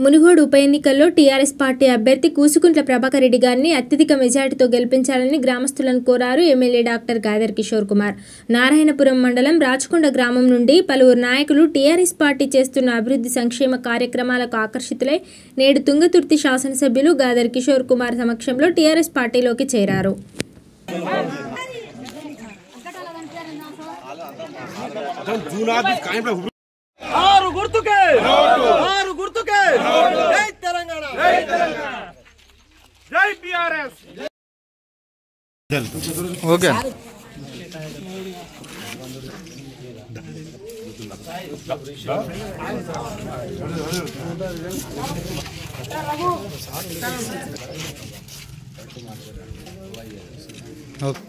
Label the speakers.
Speaker 1: మునుగోడు ఉప ఎన్నికల్లో TRS party అభ్యర్థి కూసుకుంట్ల ప్రభాకర్ రెడ్డి గారిని అత్యధిక మెజార్టీతో గెలిపించాలని గ్రామస్తులను కోరారు ఎమ్మెల్యే డాక్టర్ గాదర్ కిషోర్ కుమార్ నారాయణపురం మండలం రాచకొండ గ్రామం నుండి పలువురు నాయకులు టీఆర్ఎస్ పార్టీ చేస్తున్న అభివృద్ధి సంక్షేమ కార్యక్రమాలకు ఆకర్షితులై నేడు తుంగతుర్తి శాసనసభ్యులు గాదర్ కిషోర్ కుమార్ సమక్షంలో టీఆర్ఎస్ పార్టీలోకి చేరారు
Speaker 2: ఆరు గుర్తుకే ఆరు గుర్తుకే జై తెలంగాణ జై బిఆర్ఎస్
Speaker 3: ఓకే ఓకే